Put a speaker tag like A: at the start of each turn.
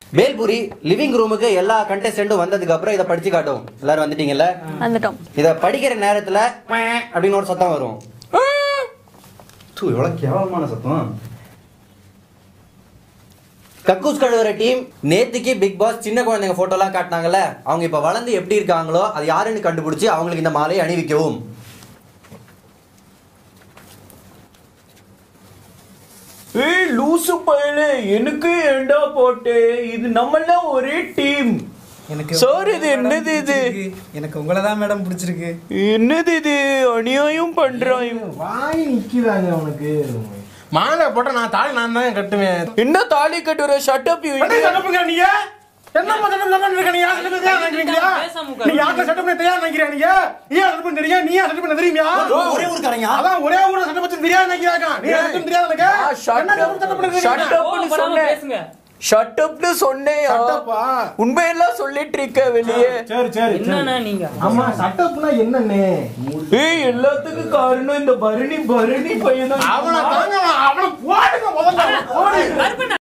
A: வேல்புரி living ரூமுக்கு எல்லா கண்டெஸ்டன்ட்டும் வந்ததுக்கு அப்புறம் இதை படிச்சு காட்டும் எல்லாரும் வந்துட்டீங்கல்ல
B: வந்துட்டோம்
A: இத படிக்கிற நேரத்துல குவாக் அப்படின்னு ஒரு சத்தம் வரும் தூ எவ்வளவு கேவலமான சத்தம் கக்கூஸ் கழுவுற டீம் நேத்துக்கு பிக் பாஸ் சின்ன குழந்தைங்க போட்டோலாம் காட்டினாங்கல்ல அவங்க இப்ப வளர்ந்து எப்படி இருக்காங்களோ அது யாருன்னு கண்டுபிடிச்சு அவங்களுக்கு இந்த மாலையை அணிவிக்கவும்
C: ஏய் லூசு பயலே எனக்கு ஏண்டா போட்டு இது நம்மெல்லாம் ஒரே டீம்
D: எனக்கு
C: சார் இது என்னது இது
D: எனக்கு உங்களை தான் மேடம் பிடிச்சிருக்கு
C: என்னது இது அநியாயம் பண்றான்
E: வாய் நிக்கிறாங்க உனக்கு
F: மாலை போட்டா நான் தாலி நான் தான் கட்டுவேன்
C: என்ன தாலி கட்டுற ஷட் அப்
F: என்ன சட்டப்புங்க நீங்க என்ன சட்டம் தப்பா இருக்க நீங்க சட்டம் தயார் நினைக்கிறீங்களா நீ யார்கிட்ட சட்டம் பண்ண தயார் நினைக்கிறீங்க நீங்க நீ சட்டம் பண்ண தெரியும் நீ சட்டம் பண்ண தெரியுமா
A: ஒரே ஊருக்காரங்க
F: அதான் ஒரே ஊர்ல சட்டம் பத்தி தெரியாது நினைக்கிறாங்க நீ சட்டம் தெரியாது எனக்கு என்ன சட்டம் பண்ண
C: ஷட்
F: தெரியும்
C: அப்னு சொன்னேன் ஷட் அப்னு சொன்னேன்
E: சட்டப்பா
C: உண்மையெல்லாம் சொல்லிட்டு இருக்க வெளியே
E: சரி சரி
G: என்னண்ணா நீங்க
E: ஆமா சட்டப்னா என்னன்னு
C: ஏய் எல்லாத்துக்கும் காரணம் இந்த பரணி பரணி பையன்
F: அவனை தாங்க அவனை போடுங்க முதல்ல போடு